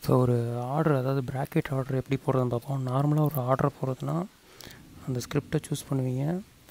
இப்போ ஒரு ஆர்டர் அதாவது ப்ராக்கெட் ஆர்டர் எப்படி போடுறதுன்னு பார்ப்போம் நார்மலாக ஒரு ஆர்டர் போடுறதுனா அந்த ஸ்கிரிப்டை சூஸ் பண்ணுவீங்க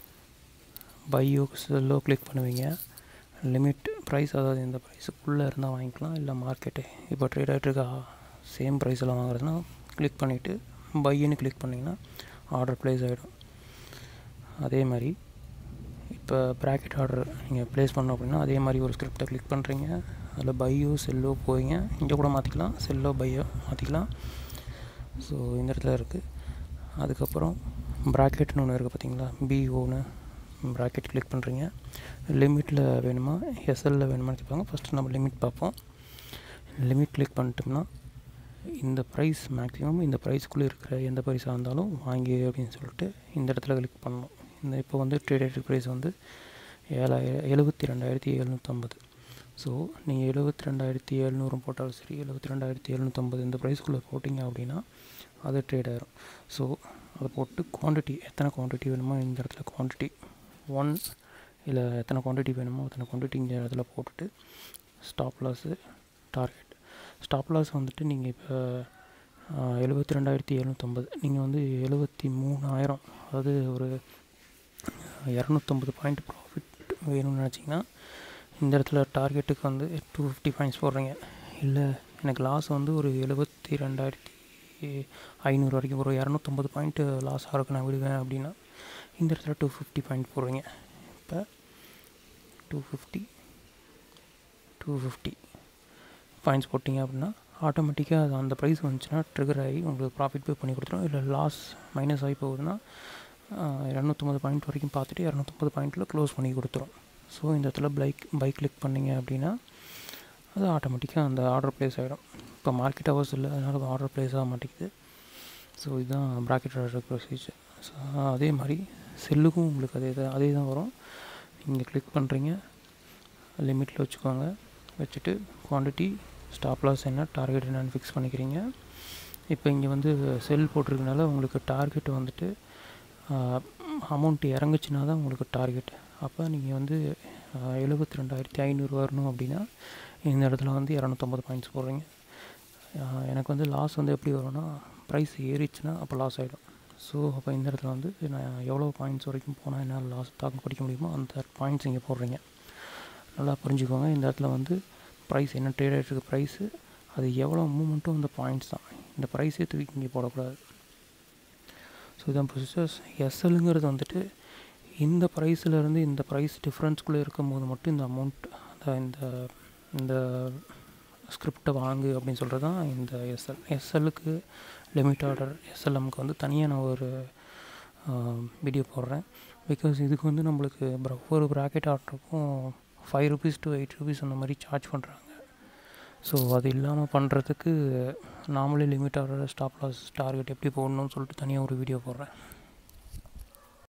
பையோ செல்லோ கிளிக் பண்ணுவீங்க லிமிட் ப்ரைஸ் அதாவது இந்த ப்ரைஸுக்குள்ளே இருந்தால் வாங்கிக்கலாம் இல்லை மார்க்கெட்டு இப்போ ட்ரேட் ஆகிட்டு இருக்க சேம் ப்ரைஸில் வாங்குறதுனா கிளிக் பண்ணிவிட்டு பையின்னு கிளிக் பண்ணிங்கன்னா ஆர்டர் ப்ளேஸ் ஆகிடும் அதே மாதிரி இப்போ ப்ராக்கெட் ஆர்டர் நீங்கள் ப்ளேஸ் பண்ணோம் அப்படின்னா அதே மாதிரி ஒரு ஸ்கிரிப்டை கிளிக் பண்ணுறீங்க அதில் பையோ செல்லோ போவீங்க இங்கே கூட மாற்றிக்கலாம் செல்லோ பையோ மாற்றிக்கலாம் ஸோ இந்த இடத்துல இருக்குது அதுக்கப்புறம் ப்ராக்கெட்னு ஒன்று இருக்குது பார்த்தீங்களா பிஓன்னு ப்ராக்கெட் கிளிக் பண்ணுறீங்க லிமிட்டில் வேணுமா எஸ்எல்லில் வேணுமான்னு கேட்பாங்க ஃபஸ்ட்டு நம்ம லிமிட் பார்ப்போம் லிமிட் கிளிக் பண்ணிட்டோம்னா இந்த ப்ரைஸ் மேக்ஸிமம் இந்த ப்ரைஸ்க்குள்ளே இருக்கிற எந்த ப்ரைஸாக இருந்தாலும் வாங்கி அப்படின்னு சொல்லிட்டு இந்த இடத்துல கிளிக் பண்ணணும் இந்த இப்போ வந்து ட்ரேடட் ப்ரைஸ் வந்து ஏழாயிரம் எழுபத்தி ரெண்டாயிரத்தி எழுநூற்றம்பது ஸோ நீங்கள் எழுபத்தி ரெண்டாயிரத்தி எழுநூறு போட்டாலும் சரி எழுபத்தி ரெண்டாயிரத்தி எழுநூற்றம்பது இந்த ப்ரைஸ்க்குள்ளே போட்டிங்க அப்படின்னா அது ட்ரேட் ஆயிரும் ஸோ அதை போட்டு குவான்டிட்டி எத்தனை குவான்டிட்டி வேணுமோ இந்த இடத்துல குவான்டிட்டி ஒன் இல்லை எத்தனை குவான்டிட்டி வேணுமோ அத்தனை குவான்டிட்டி இந்த இடத்துல போட்டுட்டு stop loss target stop loss வந்துட்டு நீங்கள் இப்போ எழுபத்தி ரெண்டாயிரத்தி எழுநூற்றம்பது நீங்கள் வந்து எழுபத்தி மூணாயிரம் அதாவது ஒரு இரநூத்தம்பது பாயிண்ட் ப்ராஃபிட் வேணும்னு நினச்சிங்கன்னா இந்த இடத்துல டார்கெட்டுக்கு வந்து டூ ஃபிஃப்டி பாயிண்ட்ஸ் போடுறீங்க இல்லை எனக்கு லாஸ் வந்து ஒரு எழுபத்தி ரெண்டாயிரத்தி ஐநூறு வரைக்கும் ஒரு இரநூத்தம்பது பாயிண்ட்டு லாஸ் ஆகிறதுக்கு நான் விடுவேன் அப்படின்னா இந்த இடத்துல டூ ஃபிஃப்டி பாயிண்ட் போடுறீங்க இப்போ two fifty two fifty points போட்டிங்க அப்படின்னா ஆட்டோமேட்டிக்காக அது அந்த ப்ரைஸ் வந்துச்சுன்னா ட்ரிகர் ஆகி உங்களுக்கு ப்ராஃபிட் பே பண்ணி கொடுத்துரும் இல்லை லாஸ் மைனஸ் ஆகி போகுதுன்னா இரநூத்தம்பது பாயிண்ட் வரைக்கும் பார்த்துட்டு இரநூத்தம்பது பாயிண்ட்டில் க்ளோஸ் பண்ணி கொடுத்துரும் ஸோ இந்த இடத்துல பைக் பைக் கிளிக் பண்ணிங்க அப்படின்னா அது ஆட்டோமேட்டிக்காக அந்த ஆர்டர் ப்ளேஸ் ஆகிடும் இப்போ மார்க்கெட் ஹவர்ஸ் இல்லை அதனால் ஆர்டர் ப்ளேஸ் ஆக மாட்டேங்குது ஸோ இதுதான் ப்ராக்கெட் ஆர்டர் ப்ரொசீஜர் ஸோ அதே மாதிரி செல்லுக்கும் உங்களுக்கு அதே தான் அதே தான் வரும் நீங்கள் கிளிக் பண்ணுறீங்க லிமிட்டில் வச்சுக்கோங்க வச்சுட்டு குவான்டிட்டி ஸ்டாப் லாஸ் என்ன டார்கெட் என்னன்னு ஃபிக்ஸ் பண்ணிக்கிறீங்க இப்போ இங்கே வந்து செல் போட்டிருக்கனால உங்களுக்கு டார்கெட் வந்துட்டு அமௌண்ட் இறங்குச்சுன்னா தான் உங்களுக்கு டார்கெட் அப்போ நீங்கள் வந்து எழுபத்தி ரெண்டாயிரத்தி ஐநூறு வரணும் அப்படின்னா இந்த இடத்துல வந்து இரநூத்தம்பது பாயிண்ட்ஸ் போடுறீங்க எனக்கு வந்து லாஸ் வந்து எப்படி வரும்னா ப்ரைஸ் ஏறிச்சுன்னா அப்போ லாஸ் ஆகிடும் ஸோ அப்போ இந்த இடத்துல வந்து நான் எவ்வளோ பாயிண்ட்ஸ் வரைக்கும் போனால் என்னால் லாஸ் தாக்கு பிடிக்க முடியுமோ அந்த பாயிண்ட்ஸ் இங்கே போடுறீங்க நல்லா புரிஞ்சுக்கோங்க இந்த இடத்துல வந்து ப்ரைஸ் என்ன ட்ரேட் ஆகிட்டு இருக்க ப்ரைஸு அது எவ்வளோ மூமெண்ட்டும் அந்த பாயிண்ட்ஸ் தான் இந்த ப்ரைஸே தூக்கி இங்கே போடக்கூடாது ஸோ இதான் ப்ரொசீஜர்ஸ் எஸ்எல்லுங்கிறது வந்துட்டு இந்த ப்ரைஸ்லேருந்து இந்த ப்ரைஸ் டிஃப்ரென்ஸ்குள்ளே இருக்கும் போது மட்டும் இந்த அமௌண்ட் அந்த இந்த இந்த ஸ்கிரிப்டை வாங்கு அப்படின்னு சொல்கிறது தான் இந்த எஸ்எல் எஸ்எல்லுக்கு லிமிட் ஆர்டர் எஸ்எல்எம்க்கு வந்து தனியாக நான் ஒரு வீடியோ போடுறேன் பிகாஸ் இதுக்கு வந்து நம்மளுக்கு ஒவ்வொரு ப்ராக்கெட் ஆர்டருக்கும் five rupees to eight rupees அந்த மாதிரி சார்ஜ் பண்ணுறாங்க ஸோ அது இல்லாமல் பண்ணுறதுக்கு நாமளே limit order stop loss target எப்படி போடணும்னு சொல்லிட்டு தனியாக ஒரு வீடியோ போடுறேன்